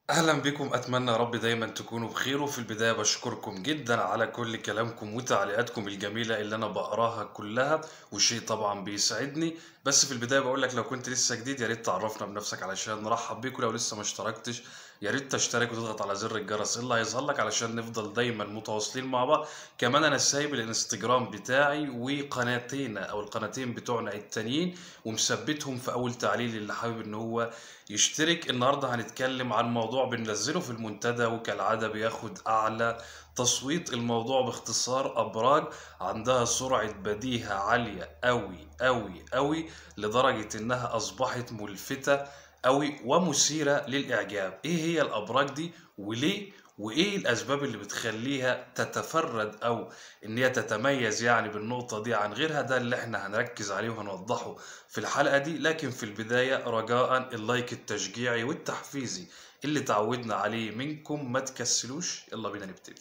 أهلا بكم أتمنى يا رب دايما تكونوا بخير وفي البداية بشكركم جدا على كل كلامكم وتعليقاتكم الجميلة اللي أنا بقراها كلها وشيء طبعا بيسعدني بس في البداية بقول لك لو كنت لسه جديد يا ريت تعرفنا بنفسك علشان نرحب بيك ولو لسه ما اشتركتش يا ريت تشترك وتضغط على زر الجرس اللي هيظهر لك علشان نفضل دايما متواصلين مع بعض كمان أنا سايب الانستجرام بتاعي وقناتينا أو القناتين بتوعنا التانيين ومثبتهم في أول تعليل اللي حابب إن هو يشترك النهارده هنتكلم عن موضوع بننزله في المنتدى وكالعادة بياخد أعلى تصويت الموضوع باختصار أبراج عندها سرعة بديهة عالية أوي أوي أوي لدرجة إنها أصبحت ملفتة أوي ومثيرة للإعجاب إيه هي الأبراج دي وليه وايه الاسباب اللي بتخليها تتفرد او ان هي تتميز يعني بالنقطة دي عن غيرها ده اللي احنا هنركز عليه وهنوضحه في الحلقة دي لكن في البداية رجاء اللايك التشجيعي والتحفيزي اللي تعودنا عليه منكم ما تكسلوش يلا بينا نبتدي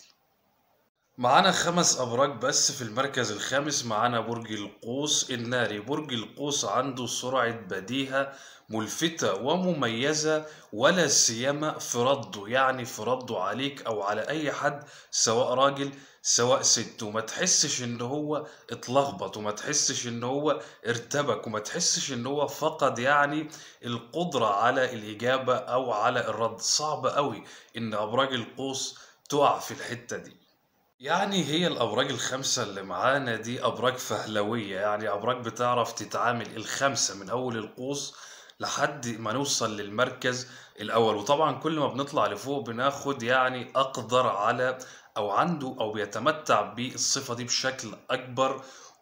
معانا خمس أبراج بس في المركز الخامس معانا برج القوس الناري برج القوس عنده سرعة بديهة ملفتة ومميزة ولا سيما في رده يعني في رده عليك أو على أي حد سواء راجل سواء ست وما تحسش إن هو اتلخبط وما تحسش إن هو ارتبك وما تحسش إن هو فقد يعني القدرة على الإجابة أو على الرد صعب قوي إن أبراج القوس تقع في الحتة دي يعني هي الأبراج الخمسة اللي معانا دي أبراج فهلوية يعني أبراج بتعرف تتعامل الخمسة من أول القوس لحد ما نوصل للمركز الأول وطبعا كل ما بنطلع لفوق بناخد يعني أقدر على أو عنده أو بيتمتع بالصفة دي بشكل أكبر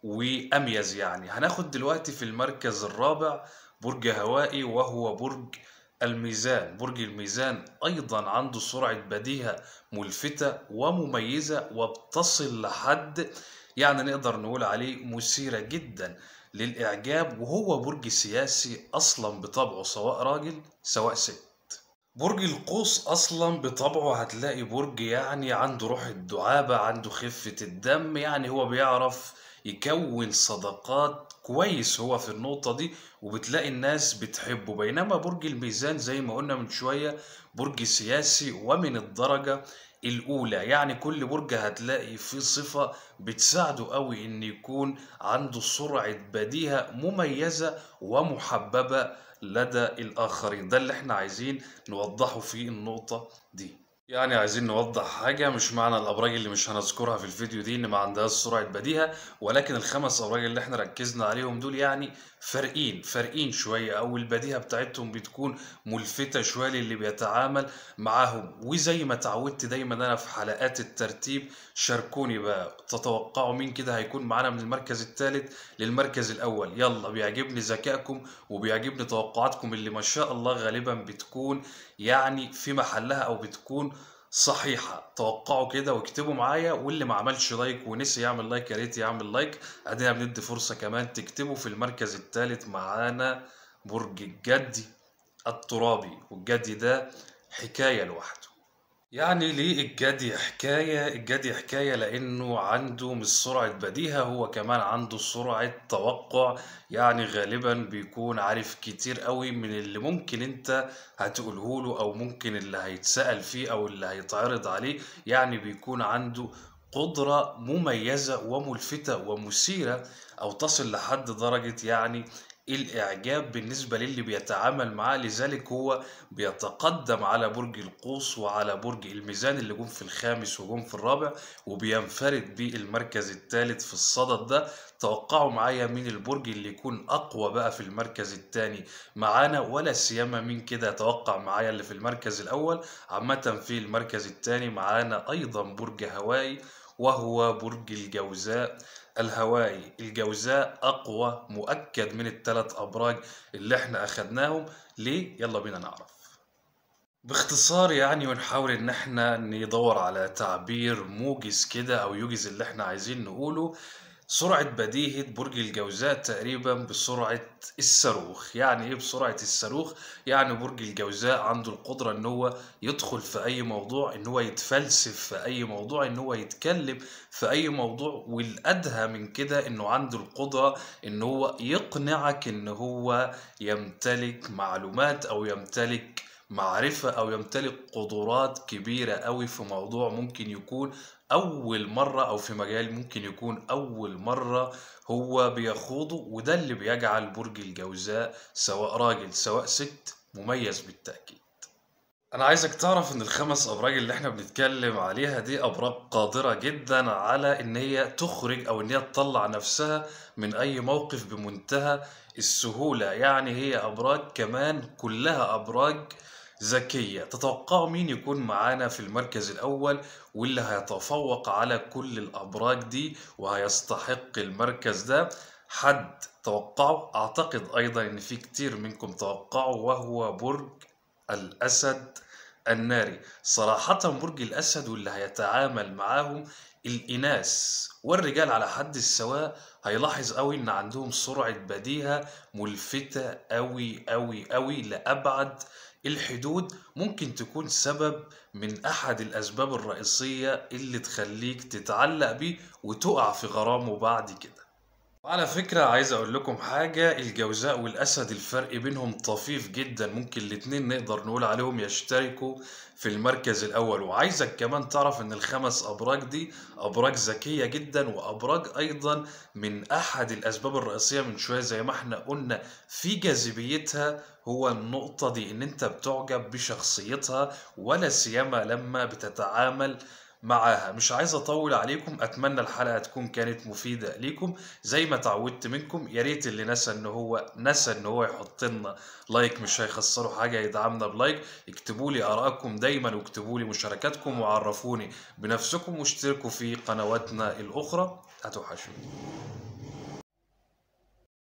وأميز يعني هناخد دلوقتي في المركز الرابع برج هوائي وهو برج الميزان برج الميزان أيضا عنده سرعة بديهة ملفتة ومميزة وبتصل لحد يعني نقدر نقول عليه مثيرة جدا للإعجاب وهو برج سياسي أصلا بطبعه سواء راجل سواء ست برج القوس أصلا بطبعه هتلاقي برج يعني عنده روح الدعابة عنده خفة الدم يعني هو بيعرف يكون صداقات كويس هو في النقطة دي وبتلاقي الناس بتحبه بينما برج الميزان زي ما قلنا من شوية برج سياسي ومن الدرجة الأولى يعني كل برج هتلاقي فيه صفة بتساعده قوي إن يكون عنده سرعة بديهة مميزة ومحببة لدى الآخرين ده اللي احنا عايزين نوضحه في النقطة دي يعني عايزين نوضح حاجة مش معنى الأبراج اللي مش هنذكرها في الفيديو دي إن ما عندهاش سرعة بديهة ولكن الخمس أبراج اللي احنا ركزنا عليهم دول يعني فارقين فارقين شوية أو البديهة بتاعتهم بتكون ملفتة شوية للي بيتعامل معاهم وزي ما اتعودت دايما أنا في حلقات الترتيب شاركوني بقى تتوقعوا مين كده هيكون معانا من المركز الثالث للمركز الأول يلا بيعجبني ذكائكم وبيعجبني توقعاتكم اللي ما شاء الله غالبا بتكون يعني في محلها أو بتكون صحيحة توقعوا كده واكتبوا معايا واللي ما عملش لايك ونسي يعمل لايك يا ريت يعمل لايك ادينا بندي فرصة كمان تكتبوا في المركز الثالث معانا برج الجدي الترابي والجدي ده حكاية لوحده يعني ليه الجدي حكاية الجدي حكاية لأنه عنده مش سرعة بديهة هو كمان عنده سرعة توقع يعني غالبا بيكون عارف كتير قوي من اللي ممكن انت هتقوله له أو ممكن اللي هيتسأل فيه أو اللي هيتعرض عليه يعني بيكون عنده قدرة مميزة وملفتة ومثيرة أو تصل لحد درجة يعني الإعجاب بالنسبة للي بيتعامل معاه لذلك هو بيتقدم على برج القوس وعلى برج الميزان اللي جم في الخامس وجم في الرابع وبينفرد بالمركز الثالث في الصدد ده توقعوا معايا مين البرج اللي يكون أقوى بقى في المركز الثاني معانا ولا سيما مين كده يتوقع معايا اللي في المركز الأول عامة في المركز الثاني معانا أيضا برج هوائي وهو برج الجوزاء الهوائي الجوزاء أقوى مؤكد من الثلاث أبراج اللي احنا أخدناهم ليه؟ يلا بينا نعرف باختصار يعني ونحاول ان احنا ندور على تعبير موجز كده او يوجز اللي احنا عايزين نقوله سرعة بديهة برج الجوزاء تقريبا بسرعة الصاروخ يعني ايه بسرعة الصاروخ يعني برج الجوزاء عنده القدرة ان هو يدخل في اي موضوع ان هو يتفلسف في اي موضوع ان هو يتكلم في اي موضوع والادهى من كده انه عنده القدرة ان هو يقنعك ان هو يمتلك معلومات او يمتلك معرفة أو يمتلك قدرات كبيرة أوي في موضوع ممكن يكون أول مرة أو في مجال ممكن يكون أول مرة هو بيخوضه وده اللي بيجعل برج الجوزاء سواء راجل سواء ست مميز بالتأكيد أنا عايزك تعرف إن الخمس أبراج اللي إحنا بنتكلم عليها دي أبراج قادرة جدا على إن هي تخرج أو إن هي تطلع نفسها من أي موقف بمنتهى السهولة يعني هي أبراج كمان كلها أبراج ذكية تتوقعوا مين يكون معانا في المركز الأول واللي هيتفوق على كل الأبراج دي وهيستحق المركز ده حد توقعه أعتقد أيضا إن في كتير منكم توقعوا وهو برج الأسد الناري صراحة برج الأسد واللي هيتعامل معاهم الإناث والرجال على حد السواء هيلاحظ قوي إن عندهم سرعة بديهة ملفتة قوي قوي قوي لأبعد الحدود ممكن تكون سبب من أحد الأسباب الرئيسية اللي تخليك تتعلق بيه وتقع في غرامه بعد كده وعلى فكرة عايز أقول لكم حاجة الجوزاء والأسد الفرق بينهم طفيف جدا ممكن الاتنين نقدر نقول عليهم يشتركوا في المركز الأول وعايزك كمان تعرف إن الخمس أبراج دي أبراج ذكية جدا وأبراج أيضا من أحد الأسباب الرئيسية من شوية زي ما احنا قلنا في جاذبيتها هو النقطة دي إن أنت بتعجب بشخصيتها ولا سيما لما بتتعامل معاها مش عايز اطول عليكم اتمنى الحلقه تكون كانت مفيده ليكم زي ما اتعودت منكم يا ريت اللي نسى ان هو نسى ان هو يحط لنا لايك مش هيخسروا حاجه يدعمنا بلايك اكتبوا لي ارائكم دايما واكتبوا لي مشاركاتكم وعرفوني بنفسكم واشتركوا في قنواتنا الاخرى هتوحشوني